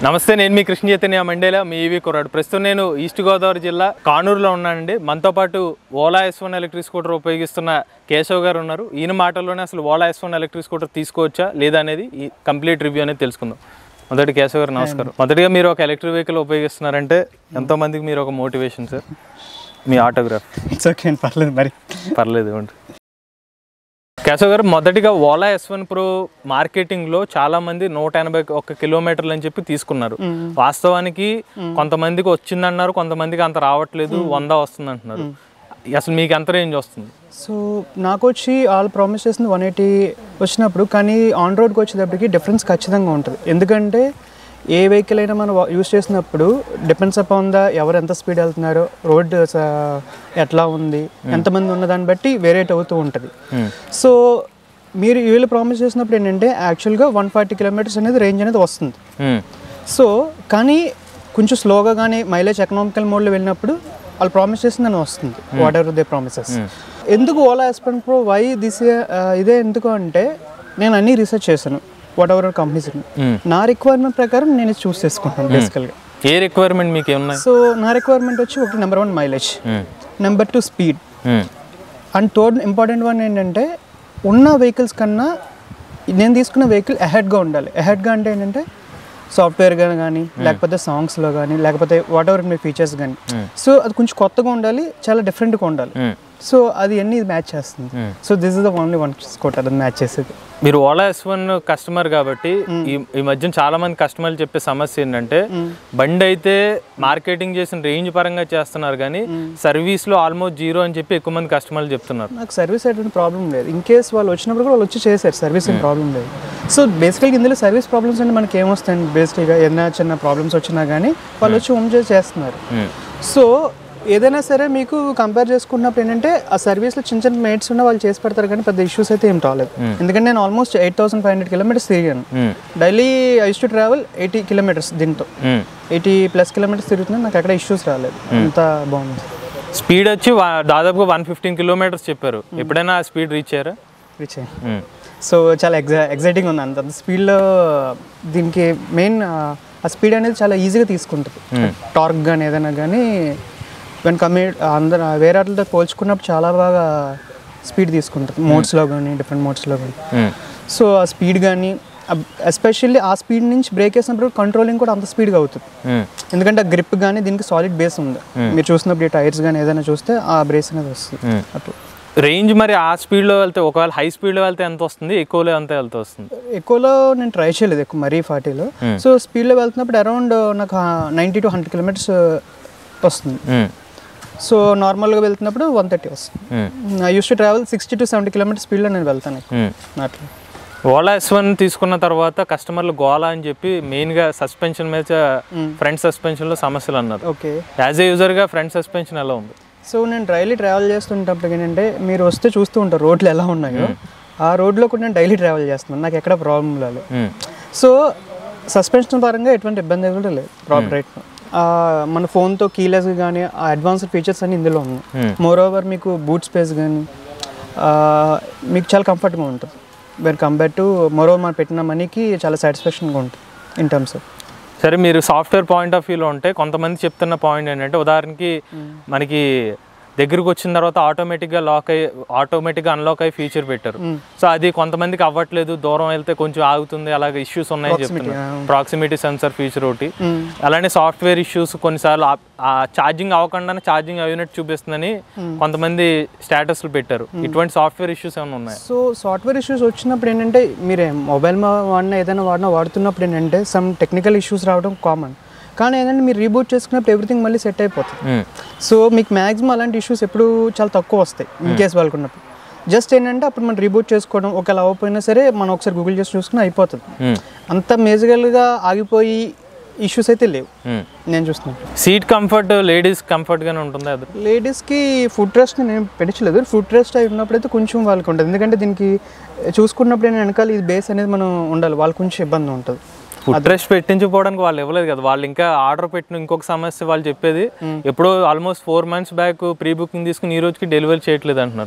నమస్తే నేను మీ కృష్ణ చైతన్య మండేలా మీ ఈవీ కుర్రాడు ప్రస్తుతం నేను ఈస్ట్ గోదావరి జిల్లా కానూరులో ఉన్నానండి మనతో పాటు Ola S one electric scooter ఉపయోగిస్తున్న కేశవ్ గారు ఉన్నారు ఈయన మాటల్లోనే అసలు Ola S one electric scooter తీసుకోవచ్చా లేదా అనేది ఈ కంప్లీట్ రివ్యూ అనేది తెలుసుకుందాం మొదటి కేశవ్ గారు నమస్కారం మొదటిగా మీరు ఒక ఎలక్ట్రిక్ వెహికల్ ఉపయోగిస్తున్నారంటే ఎంతో మందికి మీరు ఒక మోటివేషన్ సార్ మీ ఆటోగ్రాఫ్ ఇట్స్ ఓకే అండి పర్లేదు మరి పర్లేదు ఇవ్వండి కేశవ్ గారు మొదటిగా Ola S one pro marketing లో చాలా మంది నూట ఎనభై ఒక్క కిలోమీటర్లు అని చెప్పి తీసుకున్నారు వాస్తవానికి కొంతమందికి వచ్చిందన్నారు కొంతమందికి అంత రావట్లేదు వంద వస్తుంది అంటున్నారు అసలు మీకు ఎంత రేంజ్ వస్తుంది సో నాకు వచ్చి వాళ్ళు ప్రామిస్ చేసింది వన్ ఎయిటీ వచ్చినప్పుడు కానీ ఆన్ రోడ్కి వచ్చేటప్పటికి డిఫరెన్స్ ఖచ్చితంగా ఉంటుంది ఎందుకంటే ఏ వెహికల్ అయినా మనం యూస్ చేసినప్పుడు డిపెండ్స్ అపాన్ ద ఎవరు ఎంత స్పీడ్ వెళ్తున్నారో రోడ్ ఎట్లా ఉంది ఎంతమంది ఉన్న దాన్ని బట్టి వేరేట్ అవుతూ ఉంటుంది సో మీరు వీళ్ళు ప్రామిస్ చేసినప్పుడు ఏంటంటే యాక్చువల్గా వన్ ఫార్టీ కిలోమీటర్స్ అనేది రేంజ్ అనేది వస్తుంది మ్మ్. సో కానీ కొంచెం స్లోగా కానీ మైలేజ్ ఎకనామికల్ మోడ్లో వెళ్ళినప్పుడు వాళ్ళు ప్రామిస్ చేసిందని వస్తుంది వాట్ ఎవర్ దే ప్రామిసెస్ ఎందుకు Ola S one pro why this ఇదే ఎందుకు అంటే నేను అన్ని రీసెర్చ్ చేశాను వాట్ ఎవర్ కంపెనీస్ మ్మ్. నా రిక్వైర్మెంట్ ప్రకారం నేను చూస్ చేసుకుంటాను బేసికల్గా ఏ రిక్వైర్మెంట్ మీకు ఏమున్నాయి సో నా రిక్వైర్మెంట్ వచ్చి ఒకటి నెంబర్ వన్ మైలేజ్ మ్మ్. నెంబర్ టూ స్పీడ్ మ్మ్. అండ్ థర్డ్ ఇంపార్టెంట్ వన్ ఏంటంటే ఉన్న వెహికల్స్ కన్నా నేను తీసుకున్న వెహికల్ అహెడ్గా ఉండాలి అహెడ్గా అంటే ఏంటంటే సాఫ్ట్వేర్ కానీ కానీ లేకపోతే సాంగ్స్లో కానీ లేకపోతే వాట్ ఎవర్ మీ ఫీచర్స్ కానీ సో అది కొంచెం కొత్తగా ఉండాలి చాలా డిఫరెంట్గా ఉండాలి మ్మ్. సో అది అన్ని మ్యాచ్ చేస్తుంది so this is the only one scooter అది మ్యాచ్ చేసేది మీరు ఓలా ఎస్ వన్ కస్టమర్ కాబట్టి ఈ ఈ మధ్య చాలా మంది కస్టమర్లు చెప్పే సమస్య ఏంటంటే బండి అయితే మార్కెటింగ్ చేసిన రేంజ్ పరంగా చేస్తున్నారు కానీ సర్వీస్ లో ఆల్మోస్ట్ జీరో అని చెప్పి ఎక్కువ మంది కస్టమర్లు చెప్తున్నారు నాకు సర్వీస్ అటువంటి ప్రాబ్లం లేదు ఇన్ కేస్ వాళ్ళు వచ్చినప్పుడు కూడా వాళ్ళు వచ్చి చేశారు సర్వీస్ ఏం ప్రాబ్లం లేదు సో బేసికల్గా ఇందులో సర్వీస్ ప్రాబ్లమ్స్ అంటే మనకి ఏమొస్తాయండి బేసిక్గా ఏదైనా చిన్న ప్రాబ్లమ్స్ వచ్చినా కానీ వాళ్ళు వచ్చి హోమ్ చేసి చేస్తున్నారు మ్మ్. సో ఏదైనా సరే మీకు కంపేర్ చేసుకున్నప్పుడు ఏంటంటే ఆ సర్వీస్లో చిన్న చిన్న మేట్స్ ఉన్న వాళ్ళు చేసి పెడతారు కానీ పెద్ద ఇష్యూస్ అయితే ఏం రాలేదు ఎందుకంటే నేను almost eight thousand five hundred kilometres తిరిగాను మ్మ్. Daily I use to travel eighty kilometres దీంతో మ్మ్. ఎయిటీ ప్లస్ కిలోమీటర్స్ తిరుగుతున్నా నాకు ఎక్కడ ఇష్యూస్ రాలేదు అంత బాగుంది స్పీడ్ వచ్చి వా- దాదాపుగా వన్ ఫిఫ్టీన్ కిలోమీటర్స్ చెప్పారు ఎప్పుడైనా ఆ స్పీడ్ రీచ్ అయ్యారా రీచ్ అయ్యాను సో చాలా ఎగ్జా ఎగ్జైటింగ్ ఉంది అంత అంత స్పీడ్లో దీనికి మెయిన్ ఆ స్పీడ్ అనేది చాలా ఈజీగా తీసుకుంటుంది టార్క్ కానీ ఏదైనా కానీ వెన్ కమ్యూ అందరు వేరే వాటితో పోల్చుకున్నప్పుడు చాలా బాగా స్పీడ్ తీసుకుంటుంది మోడ్స్లో కానీ డిఫరెంట్ మోడ్స్లో కానీ సో ఆ స్పీడ్ కానీ ఎస్పెషల్లీ ఆ స్పీడ్ నుంచి బ్రేక్ వేసినప్పుడు కంట్రోలింగ్ కూడా అంత స్పీడ్గా అవుతుంది ఎందుకంటే ఆ గ్రిప్ కానీ దీనికి సాలిడ్ బేస్ ఉంది మీరు చూసినప్పుడు ఈ టైర్స్ కానీ ఏదైనా చూస్తే ఆ బ్రేస్ అనేది వస్తుంది అట్లా రేంజ్ మరి ఆ స్పీడ్లో వెళ్తే ఒకవేళ హై స్పీడ్లో వెళ్తే ఎంత వస్తుంది ఎక్కువలో ఎంత వెళ్తే వస్తుంది ఎక్కువలో నేను ట్రై చేయలేదు ఎక్కువ మరీ ఫార్టీలో సో స్పీడ్లో వెళ్తున్నప్పుడు అరౌండ్ నాకు నైంటీ టు హండ్రెడ్ కిలోమీటర్స్ వస్తుంది మ్మ్. సో నార్మల్గా వెళ్తున్నప్పుడు వన్ థర్టీ వస్తుంది మ్మ్. I use to travel sixty to seventy kilometres స్పీడ్లో నేను వెళ్తాను ఎక్కువ. మ్మ్. అట్లా ఓలా ఎస్ వన్ తీసుకున్న తర్వాత కస్టమర్లు గోలా అని చెప్పి మెయిన్గా సస్పెన్షన్ మీద ఫ్రంట్ సస్పెన్షన్లో సమస్యలు అన్నారు ఓకే యాజ్ ఏ యూజర్గా ఫ్రంట్ సస్పెన్షన్ ఎలా ఉంది సో నేను డైలీ ట్రావెల్ చేస్తుంటప్పుడు ఏంటంటే మీరు వస్తే చూస్తూ ఉంటారు రోడ్లు ఎలా ఉన్నాయో ఆ రోడ్లో కూడా నేను డైలీ ట్రావెల్ చేస్తున్నాను నాకు ఎక్కడ ప్రాబ్లం లేదు మ్మ్. సో సస్పెన్షన్ పరంగా ఎటువంటి ఇబ్బంది కూడా లేదు ప్రాపర్ రైట్ మన ఫోన్తో కీలెస్ కానీ ఆ అడ్వాన్స్డ్ ఫీచర్స్ అన్ని ఇందులో ఉన్నాయి Hmm. మోర్ ఓవర్ మీకు బూట్ స్పేస్ కానీ మీకు చాలా కంఫర్ట్గా ఉంటుంది where compare to moreover మనం పెట్టిన మనీకి చాలా సాటిస్ఫాక్షన్గా ఉంటుంది ఇన్ టర్మ్స్ ఆఫ్ సరే మీరు సాఫ్ట్వేర్ పాయింట్ ఆఫ్ వ్యూలో ఉంటే కొంతమంది చెప్తున్న పాయింట్ ఏంటంటే ఉదాహరణకి మనకి దగ్గరకు వచ్చిన తర్వాత ఆటోమేటిక్గా లాక్ అయ్యి ఆటోమేటిక్గా అన్లాక్ అయ్యి ఫీచర్ పెట్టారు సో అది కొంతమందికి అవ్వట్లేదు దూరం వెళ్తే కొంచెం ఆగుతుంది అలాగే ఇష్యూస్ ఉన్నాయని చెప్తున్నారు ప్రాక్సిమిటీ సెన్సర్ ఫీచర్ ఒకటి అలానే సాఫ్ట్వేర్ ఇష్యూస్ కొన్నిసార్లు ఆ- ఆ ఛార్జింగ్ అవ్వకుండానే ఛార్జింగ్ అయినట్టు చూపిస్తుందని కొంతమంది స్టేటస్లు పెట్టారు ఇటువంటి సాఫ్ట్వేర్ ఇష్యూస్ ఏమైనా ఉన్నాయి సో సాఫ్ట్వేర్ ఇష్యూస్ వచ్చినప్పుడు ఏంటంటే మీరు మొబైల్ వాడినా ఏదైనా వాడినా వాడుతున్నప్పుడు ఏంటంటే సమ్ టెక్నికల్ ఇష్యూస్ రావడం కామన్ కానీ ఏంటంటే మీరు రీబూట్ చేసుకున్నప్పుడు ఎవ్రీథింగ్ మళ్ళీ సెట్ అయిపోతుంది సో మీకు మ్యాక్సిమం అలాంటి ఇష్యూస్ ఎప్పుడు చాలా తక్కువ వస్తాయి ఇన్ కేస్ వాళ్ళకున్నప్పుడు జస్ట్ ఏంటంటే అప్పుడు మనం రీబూట్ చేసుకోవడం ఒకవేళ అవ్వకపోయినా సరే మనం ఒకసారి గూగుల్ చేసి చూసుకుని అయిపోతుంది అంత మేజుగల్గా ఆగిపోయి ఇష్యూస్ అయితే లేవు నేను చూస్తున్నాను సీట్ కంఫర్ట్ లేడీస్ కంఫర్ట్ గానే ఉంటుంది అది లేడీస్కి ఫుడ్ రెస్ట్ నేను పెట్టలేదు ఫుడ్ రెస్ట్ అయి ఉన్నప్పుడు అయితే కొంచెం వాళ్ళకి ఉంటుంది ఎందుకంటే దీనికి చూసుకున్నప్పుడు నేను వెనకాల ఇది బేస్ అనేది మనం ఉండాలి వాళ్ళకి కొంచెం ఇబ్బంది ఉంటుంది ఫుడ్ రెస్ట్ పెట్టించుకోవడానికి వాళ్ళు ఇవ్వలేదు కదా వాళ్ళు ఇంకా ఆర్డర్ పెట్టిన ఇంకొక సమస్య వాళ్ళు చెప్పేది ఎప్పుడో almost four months back pre booking తీసుకుని ఈ రోజుకి డెలివరీ చేయట్లేదు అంటున్నారు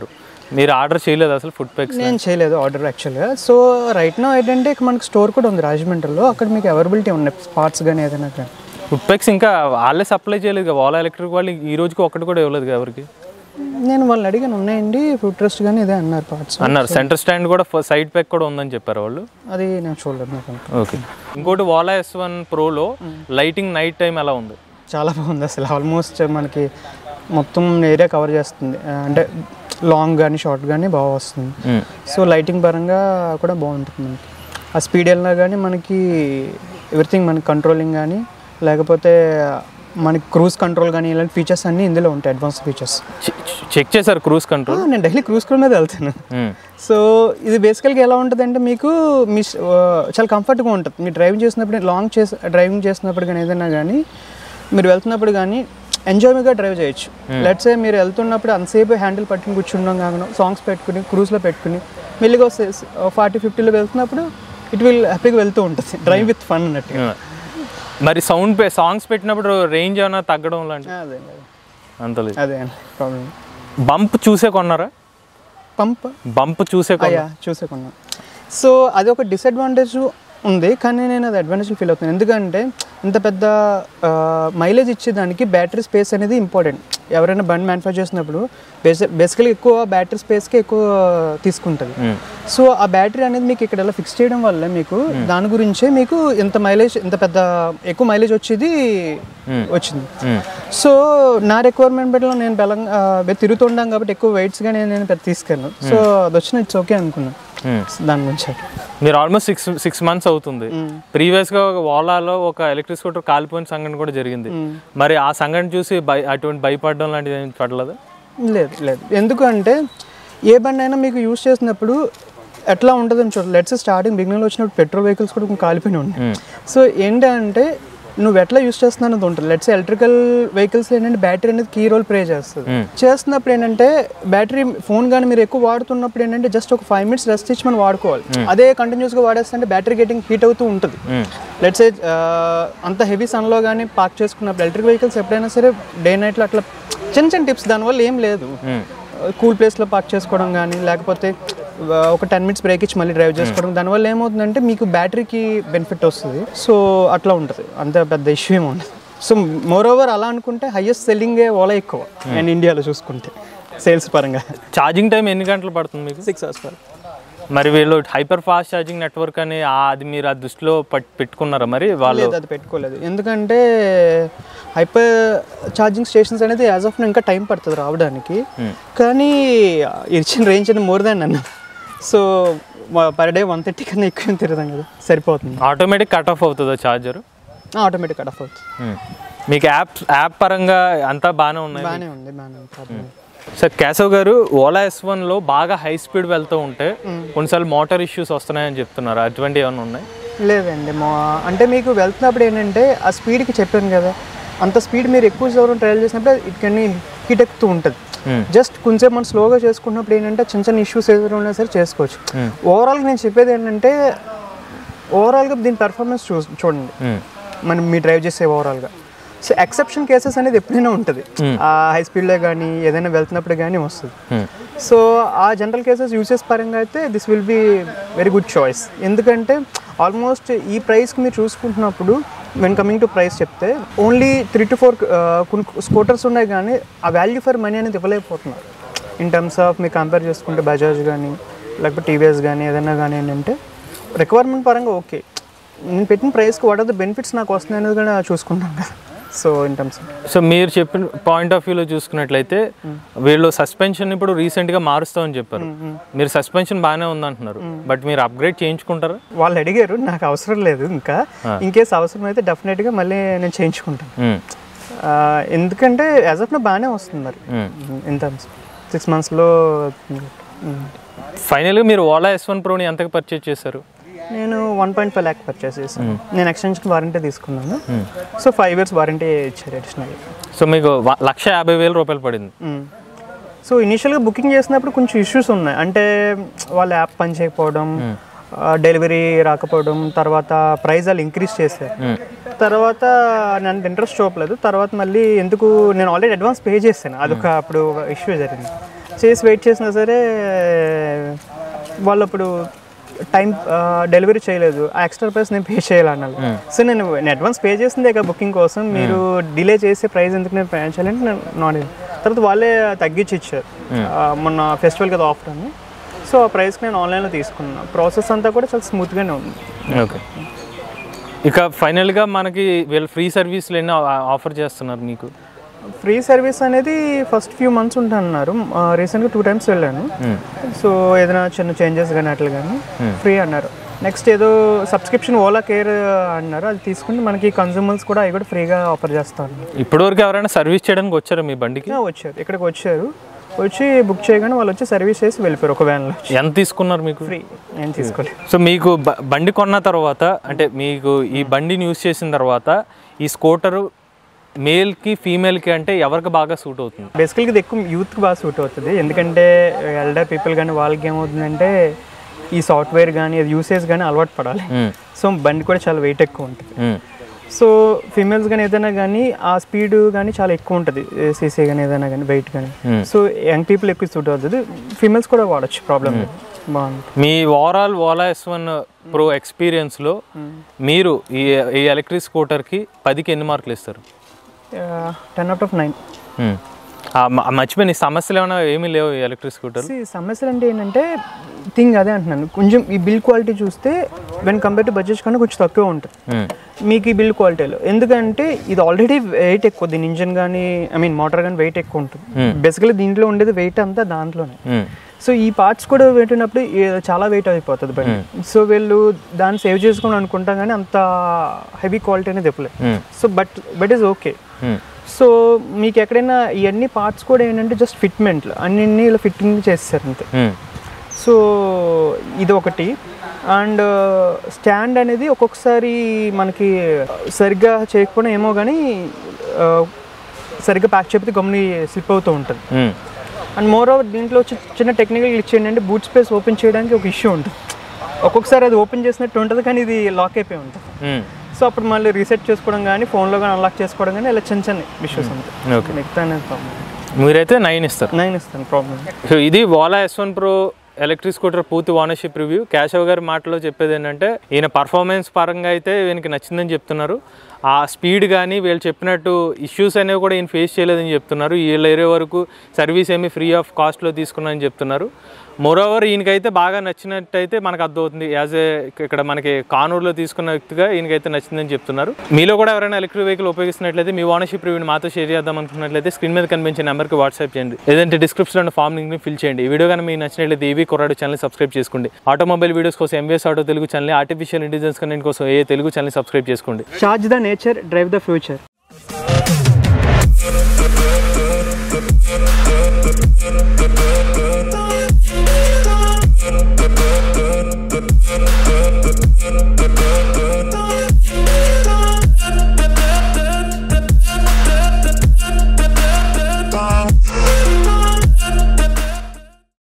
మీరు ఆర్డర్ చేయలేదు అసలు ఫుడ్ పెక్స్ నేను చేయలేదు ఆర్డర్ యాక్చువల్గా సో రైట్ నో ఏంటంటే ఇక్కడ మనకి స్టోర్ కూడా ఉంది రాజమండ్రిలో అక్కడ మీకు అవైలబిలిటీ ఉన్నాయి స్పాట్స్ కానీ ఏదైనా కానీ ఫుడ్ పెక్స్ ఇంకా వాళ్ళే సప్లై చేయలేదు కదా ఓలా ఎలక్ట్రిక్ వాళ్ళు ఈ రోజుకి ఒకటి కూడా ఇవ్వలేదు కదా ఎవరికి నేను వాళ్ళని అడిగాను ఉన్నాయండి ఫుడ్ ట్రస్ట్ కానీ ఇదే అన్నారు పార్ట్స్ అన్నారు సెంటర్ స్టాండ్ కూడా సైడ్ ప్యాక్ కూడా ఉందని చెప్పారు వాళ్ళు అది నేను చూడలేదు నాకు ఓకే ఇంకోటి ఓలా ఎస్ వన్ ప్రోలో లైటింగ్ నైట్ టైం ఎలా ఉంది చాలా బాగుంది అసలు ఆల్మోస్ట్ మనకి మొత్తం ఏరియా కవర్ చేస్తుంది ఆ, అంటే లాంగ్ కానీ షార్ట్ కానీ బాగా వస్తుంది మ్మ్. సో లైటింగ్ పరంగా కూడా బాగుంటుంది మనకి ఆ స్పీడ్ వెళ్ళినా కానీ మనకి ఎవ్రీథింగ్ మనకి కంట్రోలింగ్ కానీ లేకపోతే మనకి క్రూజ్ కంట్రోల్ కానీ ఇలాంటి ఫీచర్స్ అన్నీ ఇందులో ఉంటాయి అడ్వాన్స్ ఫీచర్స్ చెక్ చేశారు క్రూజ్ కంట్రోల్ నేను డైలీ క్రూజ్ కంట్రోల్ మీద వెళ్తాను సో ఇది బేసికల్గా ఎలా ఉంటుంది అంటే మీకు మీ స్- ఆ, చాలా కంఫర్ట్గా ఉంటుంది మీరు డ్రైవింగ్ చేసినప్పుడు లాంగ్ చేసి డ్రైవింగ్ చేసినప్పుడు కానీ ఏదైనా కానీ మీరు వెళ్తున్నప్పుడు కానీ ఎంజాయ్గా డ్రైవ్ చేయొచ్చు లెట్సే మీరు వెళ్తున్నప్పుడు అంతసేపు హ్యాండిల్ పట్టుకుని కూర్చుండం కాకుండా సాంగ్స్ పెట్టుకుని క్రూజ్లో పెట్టుకుని మెల్లిగా వస్తే ఫార్టీ ఫిఫ్టీలో వెళ్తున్నప్పుడు ఇట్ విల్ హ్యాపీగా వెళ్తూ ఉంటుంది డ్రైవ్ విత్ ఫన్ అన్నట్టు మరి సౌండ్ సాంగ్స్ పెట్టినప్పుడు రేంజ్ ఏమైనా తగ్గడం లాంటి అదే అంత లేదు అదే ప్రాబ్లం బంప్ చూసే కొన్నారా పంప్ బంప్ చూసే కొన్నారా అయ్యా చూసేకున్నా సో అది ఒక డిసడ్వాంటేజ్ ఉంది కానీ నేను అది అడ్వాంటేజ్ ఫీల్ అవుతున్నాను ఎందుకంటే ఇంత పెద్ద మైలేజ్ ఇచ్చేదానికి బ్యాటరీ స్పేస్ అనేది ఇంపార్టెంట్ ఎవరైనా బండి మ్యానుఫ్యాక్చర్ చేసినప్పుడు బేసి బేసికలీ ఎక్కువ బ్యాటరీ స్పేస్కి ఎక్కువ తీసుకుంటుంది మ్మ్. సో ఆ బ్యాటరీ అనేది మీకు ఇక్కడ ఇలా ఫిక్స్ చేయడం వల్ల మీకు దాని గురించే మీకు ఇంత మైలేజ్ ఇంత పెద్ద ఎక్కువ మైలేజ్ వచ్చేది వచ్చింది మ్మ్. సో నా రిక్వైర్మెంట్ బట్టి నేను బలంగా ఆ, తిరుగుతుండాం కాబట్టి ఎక్కువ వెయిట్స్ కానీ నేను పెద్ద తీసుకెళ్ళను సో అది వచ్చిన ఇట్స్ ఓకే అనుకున్నాను మ్మ్. దాని గురించి మీరు ఆల్మోస్ట్ సిక్స్ సిక్స్ మంత్స్ అవుతుంది ప్రీవియస్ గా ఒక ఓలాలో ఒక ఎలక్ట్రిక్ స్కూటర్ కాలిపోయిన సంఘటన కూడా జరిగింది మరి ఆ సంఘటన చూసి భయ అటువంటి భయపడడం లాంటిది ఏం పడలేదు లేదు లేదు ఎందుకంటే ఏ బండి అయినా మీకు యూస్ చేసినప్పుడు ఎట్లా ఉంటుందని చూడాలి లెట్స్ స్టార్టింగ్ బిగినింగ్లో వచ్చినప్పుడు పెట్రోల్ వెహికల్స్ కూడా కొంచెం కాలిపోయి ఉన్నాయి సో ఏంటంటే నువ్వు ఎట్లా యూస్ చేస్తున్నావు అనేది ఉంటుంది లెట్స్ ఎలక్ట్రికల్ వెహికల్స్ ఏంటంటే బ్యాటరీ అనేది కీ రోల్ ప్లే చేస్తుంది చేస్తున్నప్పుడు ఏంటంటే బ్యాటరీ ఫోన్ కానీ మీరు ఎక్కువ వాడుతున్నప్పుడు ఏంటంటే జస్ట్ ఒక ఫైవ్ మినిట్స్ రెస్ట్ ఇచ్చి మనం వాడుకోవాలి అదే కంటిన్యూస్గా వాడేస్తుంటే బ్యాటరీ గెటింగ్ హీట్ అవుతూ ఉంటుంది లెట్స్ అంత హెవీ సన్లో కానీ పార్క్ చేసుకున్నప్పుడు ఎలక్ట్రిక్ వెహికల్స్ ఎప్పుడైనా సరే డే నైట్లో అట్లా చిన్న చిన్న టిప్స్ దానివల్ల ఏం లేదు కూల్ ప్లేస్లో పార్క్ చేసుకోవడం కానీ లేకపోతే ఆ, ఒక టెన్ మినిట్స్ బ్రేక్ ఇచ్చి మళ్ళీ డ్రైవ్ చేసుకోవడం దానివల్ల ఏమవుతుందంటే మీకు బ్యాటరీకి బెనిఫిట్ వస్తుంది సో అట్లా ఉంటుంది అంత పెద్ద ఇష్యూ ఏమి ఉండదు సో మోర్ ఓవర్ అలా అనుకుంటే హైయెస్ట్ సెల్లింగే ఓలా ఎక్కువ నేను ఇండియాలో చూసుకుంటే సేల్స్ పరంగా ఛార్జింగ్ టైం ఎన్ని గంటలు పడుతుంది మీకు సిక్స్ అవర్స్ పర్ మరి వీళ్ళు హైపర్ ఫాస్ట్ ఛార్జింగ్ నెట్వర్క్ అని ఆ- అది మీరు ఆ దృష్టిలో పట్- పెట్టుకున్నారా మరి వాళ్ళు లేదు అది పెట్టుకోలేదు ఎందుకంటే హైపర్ ఛార్జింగ్ స్టేషన్స్ అనేది యాజ్ ఆఫ్ ఇంకా టైం పడుతుంది రావడానికి కానీ ఇచ్చిన రేంజ్ అనేది మోర్ దాన్ నన్ను so per day one thirty కన్నా ఎక్కువ ఏం తిరుగుతాం కదా సరిపోతుంది ఆటోమేటిక్ కట్ ఆఫ్ అవుతుందా ఛార్జర్ ఆటోమేటిక్ కట్ ఆఫ్ అవుతుంది మీకు యాప్ యాప్ పరంగా అంతా బాగానే ఉన్నాయి బాగానే ఉంది బాగానే ఉంది ప్రాబ్లం సార్ కేశవ్ గారు ఓలా ఎస్ లో బాగా హై స్పీడ్ వెళ్తూ ఉంటే కొన్నిసార్లు మోటార్ ఇష్యూస్ వస్తున్నాయని చెప్తున్నారు అటువంటి ఏమైనా ఉన్నాయి లేదండి మా అంటే మీకు వెళ్తున్నప్పుడు ఏంటంటే ఆ స్పీడ్కి చెప్పాను కదా అంత స్పీడ్ మీరు ఎక్కువ దూరం ట్రైల్ చేసినప్పుడు ఇట్ కెన్ హీట్ ఎక్కుతూ ఉంటుంది Hmm. జస్ట్ కొంచెం మనం స్లోగా చేసుకున్నప్పుడు ఏంటంటే చిన్న చిన్న ఇష్యూస్ ఏదైనా ఉన్నా సరే చేసుకోవచ్చు ఓవరాల్గా నేను చెప్పేది ఏంటంటే ఓవరాల్గా దీని పెర్ఫార్మెన్స్ చూ చూడండి Hmm. మనం మీ డ్రైవ్ చేసే ఓవరాల్గా సో ఎక్సెప్షన్ కేసెస్ అనేది ఎప్పుడైనా ఉంటుంది ఆ హై స్పీడ్లో కానీ ఏదైనా వెళ్తున్నప్పుడు కానీ వస్తుంది Hmm. సో ఆ జనరల్ కేసెస్ యూసెస్ పరంగా అయితే this will be very good choice ఎందుకంటే ఆల్మోస్ట్ ఈ ప్రైస్కి మీరు చూసుకుంటున్నప్పుడు వెన్ కమింగ్ టు ప్రైస్ చెప్తే ఓన్లీ త్రీ టు ఫోర్ కొన్ని స్కూటర్స్ ఉన్నాయి కానీ ఆ వాల్యూ ఫర్ మనీ అనేది ఇవ్వలేకపోతున్నారు ఇన్ టర్మ్స్ ఆఫ్ మీరు కంపేర్ చేసుకుంటే బజాజ్ కానీ లేకపోతే టీవీఎస్ కానీ ఏదైనా కానీ ఏంటంటే రిక్వైర్మెంట్ పరంగా ఓకే నేను పెట్టిన ప్రైస్కి వాట్ ఆర్ ద బెనిఫిట్స్ నాకు వస్తున్నాయి అనేది కూడా చూసుకుంటాం కదా సో ఇన్ టర్మ్స్ సో మీరు చెప్పిన పాయింట్ ఆఫ్ వ్యూలో చూసుకున్నట్లయితే వీళ్ళు సస్పెన్షన్ ఇప్పుడు రీసెంట్ గా మారుస్తామని చెప్పారు మీరు సస్పెన్షన్ బాగానే ఉందంటున్నారు బట్ మీరు అప్గ్రేడ్ చేయించుకుంటారా వాళ్ళు అడిగారు నాకు అవసరం లేదు ఇంకా ఇన్ కేస్ అవసరం అయితే డెఫినెట్గా మళ్ళీ నేను చేయించుకుంటాను మ్మ్. ఆ, ఎందుకంటే యాజ్ ఆఫ్ నా బాగానే వస్తుంది మరి మ్మ్. ఇన్ టర్మ్స్ సిక్స్ మంత్స్లో ఫైనల్గా మీరు ఓలా ఎస్ వన్ ప్రోని ఎంతకు పర్చేజ్ చేశారు నేను one point five lakh purchase చేశాను నేను ఎక్స్టెన్షన్ వారంటీ తీసుకున్నాను సో ఫైవ్ ఇయర్స్ వారంటీ ఇచ్చారు అడిషనల్ సో మీకు వ- లక్ష యాభై వేల రూపాయలు పడింది సో ఇనీషియల్గా బుకింగ్ చేసినప్పుడు కొంచెం ఇష్యూస్ ఉన్నాయి అంటే వాళ్ళ యాప్ పని చేయకపోవడం డెలివరీ రాకపోవడం తర్వాత ప్రైస్ వాళ్ళు ఇంక్రీజ్ చేశారు తర్వాత నేను ఇంట్రెస్ట్ చూపలేదు తర్వాత మళ్ళీ ఎందుకు నేను ఆల్రెడీ అడ్వాన్స్ పే చేశాను అదొక అప్పుడు ఇష్యూ జరిగింది చేసి వెయిట్ చేసినా సరే వాళ్ళు అప్పుడు టైం డెలివరీ చేయలేదు ఆ ఎక్స్ట్రా ప్రైస్ నేను పే చేయాలన్నారు సో నేను నేను అడ్వాన్స్ పే చేసిందే ఇక బుకింగ్ కోసం మీరు డిలే చేసే ప్రైస్ ఎందుకు నేను పే చేయాలంటే నేను నాట్ తర్వాత వాళ్ళే తగ్గించి ఇచ్చారు ఆ, మొన్న ఫెస్టివల్ కదా ఆఫర్ అని సో ఆ ప్రైస్కి నేను ఆన్లైన్లో తీసుకున్నాను ప్రాసెస్ అంతా కూడా చాలా స్మూత్గానే ఉంది ఓకే ఇక ఫైనల్గా మనకి వీళ్ళు ఫ్రీ సర్వీస్లు ఎన్నో ఆఫర్ చేస్తున్నారు మీకు ఫ్రీ సర్వీస్ అనేది ఫస్ట్ ఫ్యూ మంత్స్ ఉంటున్నారు రీసెంట్గా టూ టైమ్స్ వెళ్ళాను మ్మ్. సో ఏదైనా చిన్న చేంజెస్ కానీ అట్లా కానీ ఫ్రీ అన్నారు నెక్స్ట్ ఏదో సబ్స్క్రిప్షన్ ఓలా కేర్ అన్నారు అది తీసుకుని మనకి కన్జ్యూమర్స్ కూడా అవి కూడా ఫ్రీగా ఆఫర్ చేస్తారు ఇప్పటివరకు ఎవరైనా సర్వీస్ చేయడానికి వచ్చారా మీ బండికి వచ్చారు ఇక్కడికి వచ్చారు వచ్చి బుక్ చేయగానే వాళ్ళు వచ్చి సర్వీస్ చేసి వెళ్ళిపోయారు ఒక వ్యాన్లో ఎంత తీసుకున్నారు మీకు ఫ్రీ నేను తీసుకోలేదు సో మీకు బ- బండి కొన్న తర్వాత అంటే మీకు ఈ బండిని యూస్ చేసిన తర్వాత ఈ స్కూటరు మేల్కి ఫీమేల్కి అంటే ఎవరికి బాగా సూట్ అవుతుంది బేసికల్గా ఇది ఎక్కువ యూత్కి బాగా సూట్ అవుతుంది ఎందుకంటే ఎల్డర్ పీపుల్ కానీ వాళ్ళకి ఏమవుతుందంటే ఈ సాఫ్ట్వేర్ కానీ యూసేజ్ కానీ అలవాటు పడాలి మ్మ్. సో బండి కూడా చాలా వెయిట్ ఎక్కువ ఉంటుంది మ్మ్. సో ఫీమేల్స్ కానీ ఏదైనా కానీ ఆ స్పీడ్ కానీ చాలా ఎక్కువ ఉంటుంది సీసీ కానీ ఏదైనా కానీ వెయిట్ కానీ సో యంగ్ పీపుల్ ఎక్కువ సూట్ అవుతుంది ఫీమేల్స్ కూడా వాడచ్చు ప్రాబ్లం లేదు బాగుంది మీ overall Ola S one pro ఎక్స్పీరియన్స్లో మీరు ఈ ఈ ఎలక్ట్రిక్ స్కూటర్కి పదికి ఎన్ని మార్కులు ఇస్తారు ten out of nine hmm. ఆ మ- మర్చిపోయిన ఈ సమస్యలు ఏమైనా ఏమీ లేవు ఈ ఎలక్ట్రిక్ స్కూటర్ సమస్యలు అంటే ఏంటంటే థింగ్ అదే అంటున్నాను కొంచెం ఈ బిల్ క్వాలిటీ చూస్తే వెన్ కంపేర్ టు బడ్జెట్ కన్నా కొంచెం తక్కువ ఉంటుంది మీకు ఈ బిల్డ్ క్వాలిటీలో ఎందుకంటే ఇది ఆల్రెడీ వెయిట్ ఎక్కువ దీని ఇంజన్ కానీ ఐ మీన్ మోటార్ కానీ వెయిట్ ఎక్కువ ఉంటుంది బేసికలీ దీంట్లో ఉండేది వెయిట్ అంతా దాంట్లోనే సో ఈ పార్ట్స్ కూడా పెట్టినప్పుడు ఈ- చాలా వెయిట్ అయిపోతుంది బండి సో వీళ్ళు దాన్ని సేవ్ చేసుకోని అనుకుంటాం కానీ అంత హెవీ క్వాలిటీ అనేది చెప్పలేదు so but but is okay so మీకు ఎక్కడైనా ఇవన్నీ పార్ట్స్ కూడా ఏంటంటే జస్ట్ ఫిట్మెంట్లు అన్ని ఇలా ఫిట్టింగ్ చేస్తారు అంతే సో ఇది ఒకటి అండ్ స్టాండ్ అనేది ఒక్కొక్కసారి మనకి సరిగ్గా చేయకపోయినా ఏమో కానీ ఆ, సరిగ్గా ప్యాక్ చేయకపోతే గమ్ని స్లిప్ అవుతూ ఉంటుంది అండ్ మోర్ ఓవర్ దీంట్లో వచ్చి చిన్న టెక్నికల్ గ్లిచ్ ఏంటంటే బూట్ స్పేస్ ఓపెన్ చేయడానికి ఒక ఇష్యూ ఉంటుంది ఒక్కొక్కసారి అది ఓపెన్ చేసినట్టు ఉంటుంది కానీ ఇది లాక్ అయిపోయి ఉంటుంది సో అప్పుడు మళ్ళీ రీసెట్ చేసుకోవడం కానీ ఫోన్లో కానీ అన్లాక్ చేసుకోవడం కానీ ఇలా చిన్న చిన్న ఇష్యూస్ ఉంటాయి ఓకే మిగతా అనేది ప్రాబ్లం మీరైతే నైన్ ఇస్తారు నైన్ ఇస్తాను ప్రాబ్లం సో ఇది Ola S one pro electric scooter పూర్తి ఓనర్షిప్ రివ్యూ కేశవ్ గారి మాటలో చెప్పేది ఏంటంటే ఈయన పర్ఫార్మెన్స్ పరంగా అయితే ఈయనకి నచ్చిందని చెప్తున్నారు ఆ స్పీడ్ కానీ వీళ్ళు చెప్పినట్టు ఇష్యూస్ అనేవి కూడా ఈయన ఫేస్ చేయలేదని చెప్తున్నారు వీళ్ళ ఏరియా వరకు సర్వీస్ ఏమి ఫ్రీ ఆఫ్ కాస్ట్లో తీసుకున్నారని చెప్తున్నారు మోరోవర్ ఈయనకైతే బాగా నచ్చినట్టయితే మనకు అర్థమవుతుంది యాజ్ ఏ ఇక్కడ మనకి కానూరులో తీసుకున్న వ్యక్తిగా ఈయనకైతే నచ్చిందని చెప్తున్నారు మీలో కూడా ఎవరైనా ఎలక్ట్రిక్ వెహికల్ ఉపయోగిస్తున్నట్లయితే మీ ఓనర్షిప్ రివ్యూని మాతో షేర్ చేద్దాం అనుకున్నట్లయితే స్క్రీన్ మీద కనిపించే నెంబర్కి వాట్సాప్ చేయండి లేదంటే డిస్క్రిప్షన్లో ఫామ్ లింక్ని ఫిల్ చేయండి ఈ వీడియో కానీ మీకు నచ్చినట్లయితే ఈవీ కొరాడు ఛానల్ సబ్స్క్రైబ్ చేసుకోండి ఆటోమొబైల్ వీడియోస్ కోసం MVS auto Telugu channel artificial intelligence content కోసం ఏ తెలుగు ఛానల్ సబ్స్క్రైబ్ చేసుకోండి charge the nature drive the future Don't